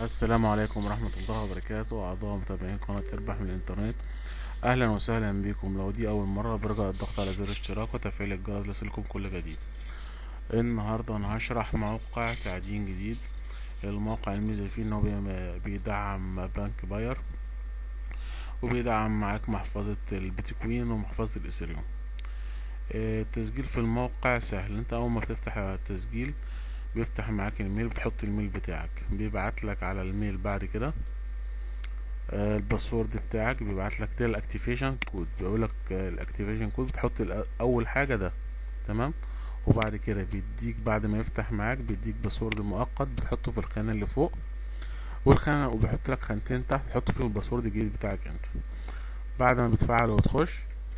السلام عليكم ورحمة الله وبركاته أعضاء متابعين قناة اربح من الإنترنت أهلا وسهلا بكم لو دي أول مرة برجع الضغط على زر اشتراك وتفعيل الجرس ليصلكم كل جديد النهاردة أنا هشرح موقع تعدين جديد الموقع الميزة فيه إن هو بي- بيدعم بنك باير وبيدعم معاك محفظة البيتكوين ومحفظة الإثيريوم آه، التسجيل في الموقع سهل انت اول ما بتفتح التسجيل بيفتح معاك الميل بتحط الميل بتاعك بيبعت لك على الميل بعد كده آه، الباسورد بتاعك بيبعت لك ده الاكتيفيشن كود بيقول لك الاكتيفيشن كود بتحط الأ- اول حاجه ده تمام وبعد كده بيديك بعد ما يفتح معاك بيديك باسورد مؤقت بتحطه في الخانه اللي فوق والخانه وبيحط لك خانتين تحت تحط فيهم الباسورد الجديد بتاعك انت بعد ما بتفعل وتخش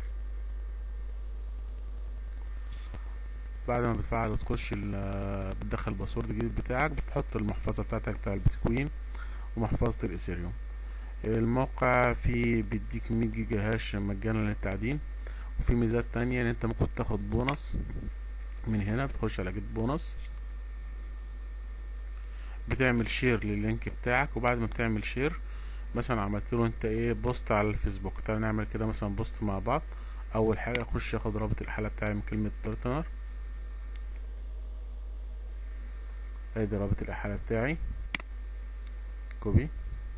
بعد ما بتفعل وتخش ال- بتدخل الباسورد الجديد بتاعك بتحط المحفظة بتاعتك بتاع البيتكوين ومحفظة الإثيريوم الموقع فيه بيديك 100 جيجا هاش مجانا للتعدين وفي ميزات تانية ان انت ممكن تاخد بونص من هنا بتخش على جيت بونص بتعمل شير لللينك بتاعك وبعد ما بتعمل شير مثلا عملت له انت ايه بوست على الفيسبوك تعال نعمل كده مثلا بوست مع بعض اول حاجة اخش اخد رابط الحالة بتاعي من كلمة بارتنر ادي رابط الاحالة بتاعي كوبي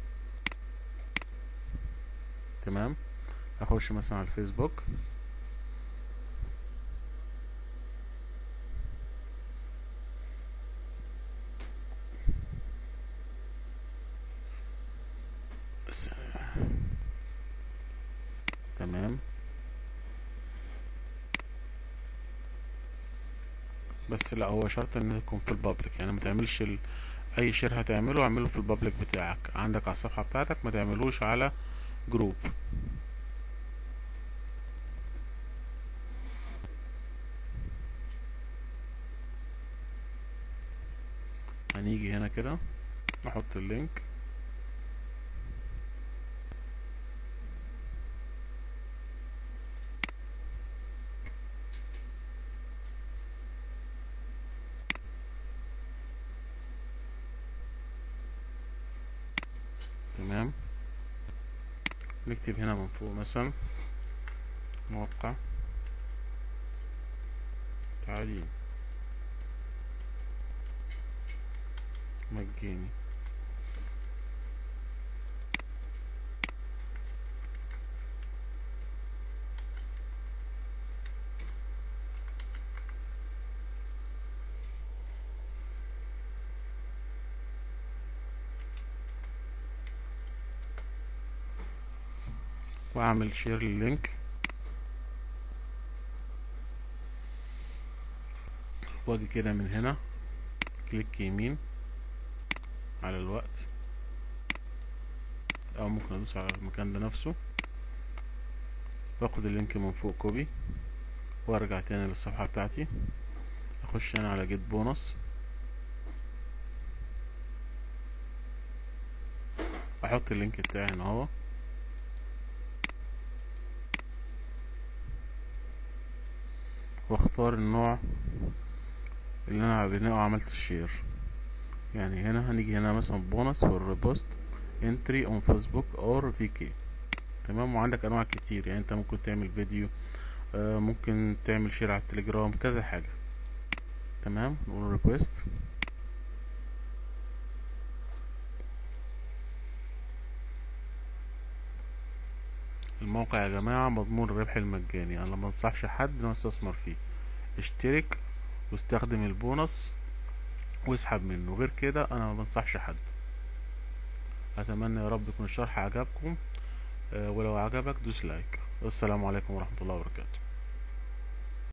تمام اخش مثلا على الفيسبوك بس تمام بس لا هو شرط ان يكون في البابليك يعني ما تعملش ال... اي شير هتعمله اعمله في البابليك بتاعك عندك على الصفحة بتاعتك ما تعملوش على جروب هنيجي هنا كده نحط اللينك تمام نكتب هنا من فوق مثلا موقع تعليم مجاني واعمل شير لللينك واجي كده من هنا كليك يمين على الوقت او ممكن ادوس على المكان ده نفسه باخد اللينك من فوق كوبي وارجع تاني للصفحة بتاعتي اخش هنا على جيت بونص احط اللينك بتاعي هنا اهو واختار النوع اللي انا بناء عملت الشير يعني هنا هنيجي هنا مثلا بونص والريبوست انتري اون فيسبوك اور في كي تمام وعندك انواع كتير يعني انت ممكن تعمل فيديو آه ممكن تعمل شير على التليجرام كذا حاجة تمام نقول ريكوست الموقع يا جماعة مضمون الربح المجاني انا ما انصحش حد انه يستثمر فيه اشترك واستخدم البونص واسحب منه غير كده انا ما بنصحش حد اتمنى يا رب يكون الشرح عجبكم آه، ولو عجبك دوس لايك السلام عليكم ورحمة الله وبركاته